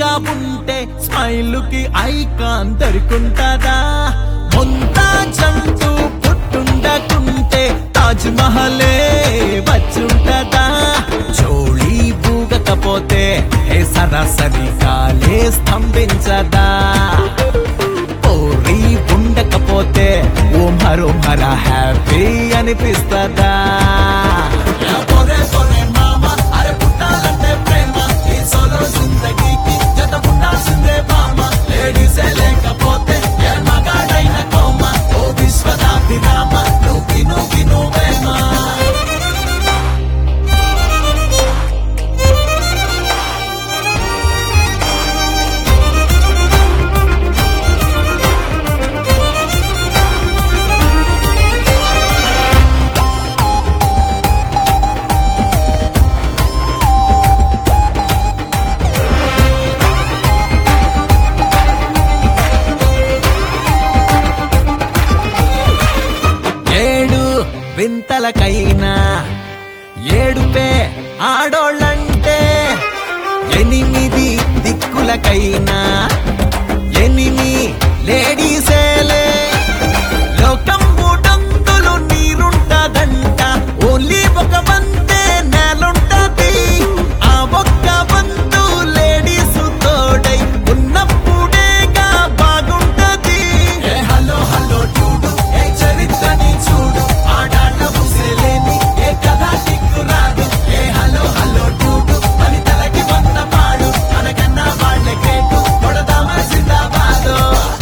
మూడిగా ఉంటే స్మైల్ కి ఐకాన్ దొరుకుంటదా మొంతా జంతు పుట్టుండకుంటే తాజ్ మహలే వచ్చుంటదా చోళీ బూగకపోతే ఏ సరాసరి కాలే స్తంభించదా పోరి ఉండకపోతే ఓ మరో మర హ్యాపీ అనిపిస్తదా లేకపోతే ఏ మగాడైన కోమ ఓ విశ్వదాభిరామ నువ్వు నువ్వు నువ్వేమా ఏడు వింతలకైనా ఏడుపే ఆడోళ్ళంటే ఎనిమిది దిక్కులకైనా ఎనిమి లేడీసేలే లోకం మూడంతులు నీరుంటదంట ఓన్లీ ఒక వంతే నేలుంటది ఆ ఒక్క వంతు లేడీస్ తోడై ఉన్నప్పుడేగా బాగుంటది ఏ హలో హలో చూడు ఏ చరిత్రని చూడు ఆడాళ్ళ ముసేలేని ఏ కథ టిక్కు రాదు ఏ హలో హలో చూడు మరి తలకి వంద పాడు అనకన్నా వాళ్ళే కేటు కొడదామా జిందాబాదు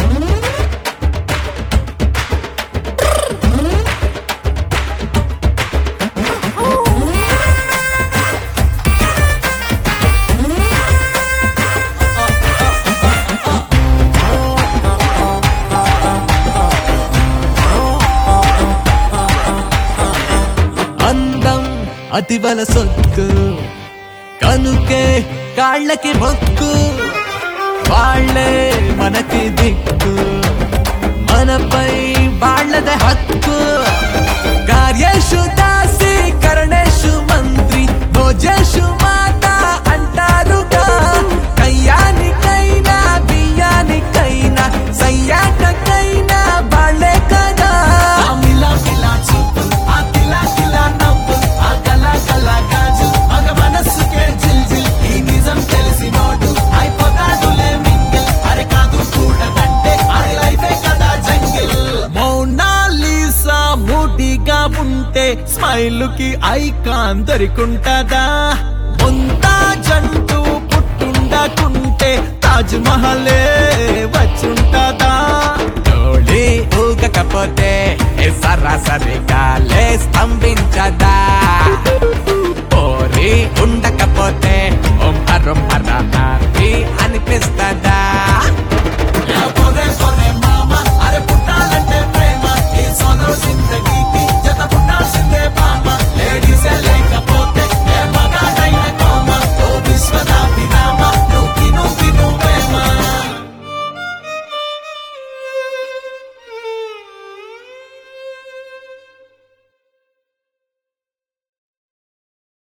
అందం అతివల సొత్తు కనుకే కాళ్ళకి మొక్కు వాళ్ళే మనకి దిక్కు మనపై వాళ్ళదే హక్కు కార్యేషు దాసి కరణేషు మంత్రి భోజేషు మాత అంటారుగా కయ్యానికైనా బియ్యానికైనా సయ్యాటకైనా వాళ్ళే కదా మిలా మిలా చూపు ఆ కిలా కిలా నవ్వు ఆ కళ కళ గాజు మగ మనస్సుకే జిల్ జిల్ ఈ నిజం తెలిసి నోటు అయిపోతాడులే మింగిల్ అరే కాదు కూడదంటే అది లైఫే కదా జంగిల్ మౌనాలీసా మూటిగా ఉంటే స్మైల్ కి ఐకాన్ దొరికుంటదా ముంతా జంటు పుట్టుండకుంటే తాజ్ మహలే వచ్చుంటదా డోళీ ఊగకపోతే ఏ సరాసరి కాలే స్తంభించదా పోరి ఉండ